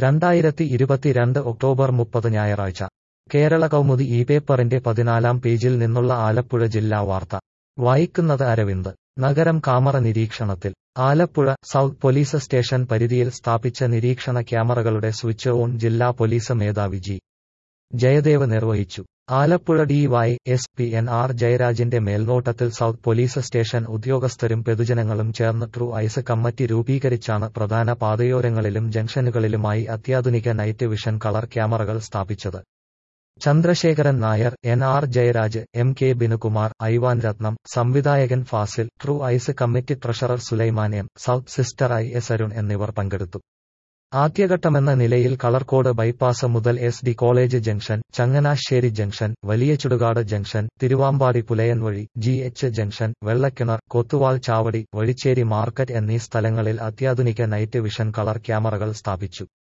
രണ്ടായിരത്തി ഇരുപത്തിരണ്ട് ഒക്ടോബർ മുപ്പത് ഞായറാഴ്ച കേരള കൗമുദി ഈ പേപ്പറിന്റെ പതിനാലാം പേജിൽ നിന്നുള്ള ആലപ്പുഴ ജില്ലാ വാർത്ത വായിക്കുന്നത് അരവിന്ദ് നഗരം കാമറ നിരീക്ഷണത്തിൽ ആലപ്പുഴ സൗത്ത് പോലീസ് സ്റ്റേഷൻ പരിധിയിൽ സ്ഥാപിച്ച നിരീക്ഷണ ക്യാമറകളുടെ സ്വിച്ച് ഓൺ ജില്ലാ പോലീസ് മേധാവി ജി ജയദേവ് നിർവഹിച്ചു Alappuzha DY S P N R ജയരാജിന്റെ മേൽനോട്ടത്തിൽ സൗത്ത് പോലീസ് സ്റ്റേഷൻ ഉദ്യോഗസ്ഥരും പൊതുജനങ്ങളും ചേർന്ന് ട്രൂ ഐസ് കമ്മിറ്റി രൂപീകരിച്ചാണ് പ്രധാന പാതയോരങ്ങളിലും ജംഗ്ഷനുകളിലുമായി അത്യാധുനിക നൈറ്റ് വിഷൻ കളർ ക്യാമറകൾ സ്ഥാപിച്ചത് Chandrasekharan Nair N R Jayaraj M K Binukumar Ivan Rathnam സംവിധായകൻ Fazil true eyes committee treasurer Sulaiman M south sister I S Arun എന്നിവർ പങ്കെടുത്തു ആദ്യഘട്ടമെന്ന നിലയിൽ കളർകോട് ബൈപ്പാസ് മുതൽ S D college junction Changanassery junction വലിയ ചുടുകാട് ജംഗ്ഷൻ തിരുവാമ്പാടി പുലയൻ വഴി G H junction Vellakinar Kothuval Chavadi Vazhicheri market എന്നീ സ്ഥലങ്ങളിൽ അത്യാധുനിക നൈറ്റ് വിഷൻ കളർ ക്യാമറകൾ സ്ഥാപിച്ചു